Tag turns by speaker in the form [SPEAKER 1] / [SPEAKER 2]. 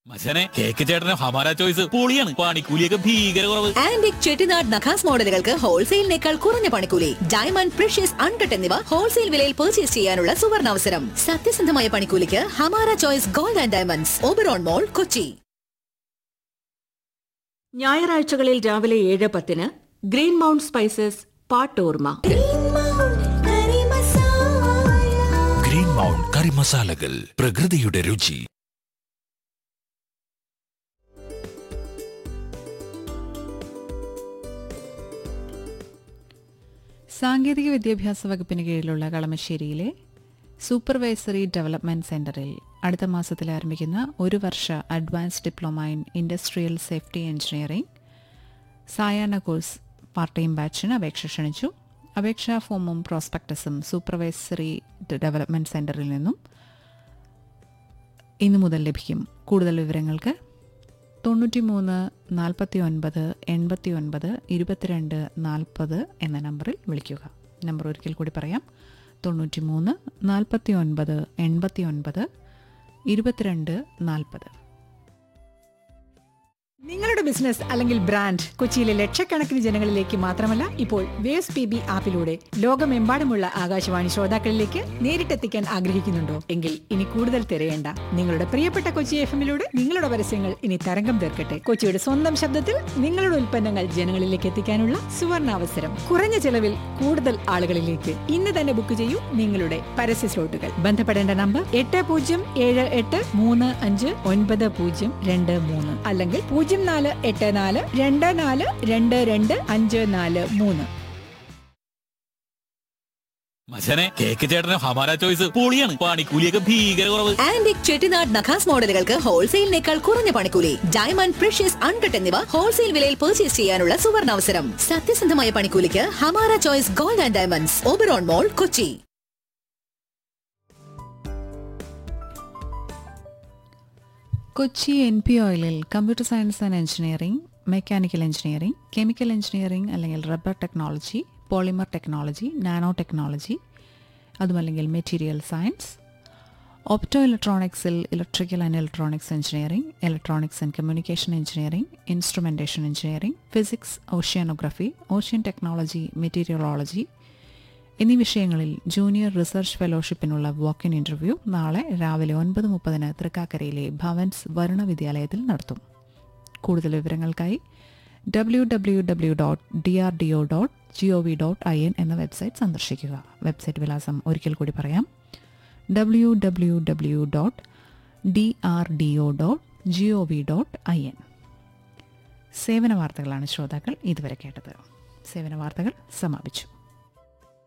[SPEAKER 1] മച്ചനെ cake ചേട്ടന് ഹമാര choice പൊളിയാണ് പണിക്കൂലിയൊക്കെ ഭീകര കുറവ്
[SPEAKER 2] ആന്റിക് ചെട്ടിനാട് നഖാസ് മോഡലുകൾക്ക് ഹോൾസെയിലിനേക്കാൾ കുറഞ്ഞ പണിക്കൂലി ഡയമണ്ട് പ്രഷ്യസ് അൺകട്ട് എന്നിവ ഹോൾസെയിൽ വിലയിൽ പർച്ചേസ് ചെയ്യാനുള്ള സുവർണാവസരം സത്യസന്ധമായ പണിക്കൂലിക്ക് Hamara choice gold and diamonds Oberon mall Kochi
[SPEAKER 3] ഞായറാഴ്ചകളിൽ രാവിലെ ഏഴ് പത്തിന് ഗ്രീൻ മൗണ്ട് സ്പൈസസ് പാട്ടോർമ
[SPEAKER 4] ഗ്രീൻ മൗണ്ട് കറി മസാലകൾ പ്രകൃതിയുടെ രുചി
[SPEAKER 5] സാങ്കേതിക വിദ്യാഭ്യാസ വകുപ്പിന് കീഴിലുള്ള കളമശ്ശേരിയിലെ സൂപ്പർവൈസറി ഡെവലപ്മെന്റ് സെന്ററിൽ അടുത്ത മാസത്തിൽ ആരംഭിക്കുന്ന ഒരു വർഷ advance diploma in industrial safety engineering സായാഹ്ന കോഴ്സ് പാർട്ട് ടൈം ബാച്ചിന് അപേക്ഷ ക്ഷണിച്ചു അപേക്ഷാ ഫോമും പ്രോസ്പെക്ടസും സൂപ്പർവൈസറി ഡെവലപ്മെന്റ് സെന്ററിൽ നിന്നും ഇന്നു മുതൽ ലഭിക്കും കൂടുതൽ വിവരങ്ങൾക്ക് തൊണ്ണൂറ്റി മൂന്ന് നാൽപ്പത്തി ഒൻപത് എൺപത്തി ഒൻപത് ഇരുപത്തിരണ്ട് നാൽപ്പത് എന്ന നമ്പറിൽ വിളിക്കുക നമ്പർ ഒരിക്കൽ കൂടി പറയാം തൊണ്ണൂറ്റി മൂന്ന് നാൽപ്പത്തി ഒൻപത് എൺപത്തി ഒൻപത് ഇരുപത്തിരണ്ട് നാൽപ്പത്
[SPEAKER 6] നിങ്ങളുടെ ബിസിനസ് അല്ലെങ്കിൽ ബ്രാൻഡ് കൊച്ചിയിലെ ലക്ഷക്കണക്കിന് ജനങ്ങളിലേക്ക് മാത്രമല്ല ഇപ്പോൾ വേസ് പി ബി ആപ്പിലൂടെ ലോകമെമ്പാടുമുള്ള ആകാശവാണി ശ്രോതാക്കളിലേക്ക് നേരിട്ടെത്തിക്കാൻ ആഗ്രഹിക്കുന്നുണ്ടോ എങ്കിൽ ഇനി കൂടുതൽ തിരയേണ്ട നിങ്ങളുടെ പ്രിയപ്പെട്ട കൊച്ചി എഫ് എമ്മിലൂടെ നിങ്ങളുടെ പരസ്യങ്ങൾ ഇനി തരംഗം തീർക്കട്ടെ കൊച്ചിയുടെ സ്വന്തം ശബ്ദത്തിൽ നിങ്ങളുടെ ഉൽപ്പന്നങ്ങൾ ജനങ്ങളിലേക്ക് എത്തിക്കാനുള്ള സുവർണാവസരം കുറഞ്ഞ ചെലവിൽ കൂടുതൽ ആളുകളിലേക്ക് ഇന്ന് തന്നെ ബുക്ക് ചെയ്യൂ നിങ്ങളുടെ പരസ്യ സ്ലോട്ടുകൾ ബന്ധപ്പെടേണ്ട നമ്പർ എട്ട് പൂജ്യം ഏഴ് എട്ട് മൂന്ന് അഞ്ച് ഒൻപത് പൂജ്യം രണ്ട് മൂന്ന് അല്ലെങ്കിൽ പൂജ്യം നാല് എട്ട് നാല് രണ്ട് നാല് രണ്ട് രണ്ട് അഞ്ച് നാല് മൂന്ന്
[SPEAKER 1] മച്ചനെ കേക്ക് ചേട്ടന് ഹമാര ചോയ്സ് പൊളിയാണ് പണിക്കൂലിയൊക്കെ ഭീകര കുറവ്
[SPEAKER 2] ആന്റിക് ചെട്ടിനാട് നഖാസ് മോഡലുകൾക്ക് ഹോൾസെയിലിനേക്കാൾ കുറഞ്ഞ പണിക്കൂലി ഡയമണ്ട് പ്രഷ്യസ് അൺകട്ട് എന്നിവ ഹോൾസെയിൽ വിലയിൽ പർച്ചേസ് ചെയ്യാനുള്ള സുവർണാവസരം സത്യസന്ധമായ പണിക്കൂലിക്ക് Hamara choice gold and diamonds Oberon mall Kochi
[SPEAKER 5] Kochi N P ഓയിലിൽ computer science and engineering mechanical engineering chemical engineering അല്ലെങ്കിൽ rubber technology polymer technology nano technology അതുമല്ലെങ്കിൽ മെറ്റീരിയൽ സയൻസ് ഓപ്റ്റോ ഇലക്ട്രോണിക്സിൽ electrical and electronics engineering electronics and communication engineering instrumentation engineering physics oceanography ocean technology meteorology എന്നീ വിഷയങ്ങളിൽ junior research ഫെലോഷിപ്പിനുള്ള walk in interview നാളെ രാവിലെ ഒൻപത് മുപ്പതിന് തൃക്കാക്കരയിലെ ഭവൻസ് വരുണ വിദ്യാലയത്തിൽ നടത്തും കൂടുതൽ വിവരങ്ങൾക്കായി W W W dot D R D O dot G O V dot I N എന്ന വെബ്സൈറ്റ് സന്ദർശിക്കുക വെബ്സൈറ്റ് വിലാസം ഒരിക്കൽ കൂടി പറയാം W W W dot D R D O dot G O V dot I N സേവന വാർത്തകളാണ് ശ്രോതാക്കൾ ഇതുവരെ കേട്ടത് സേവന വാർത്തകൾ സമാപിച്ചു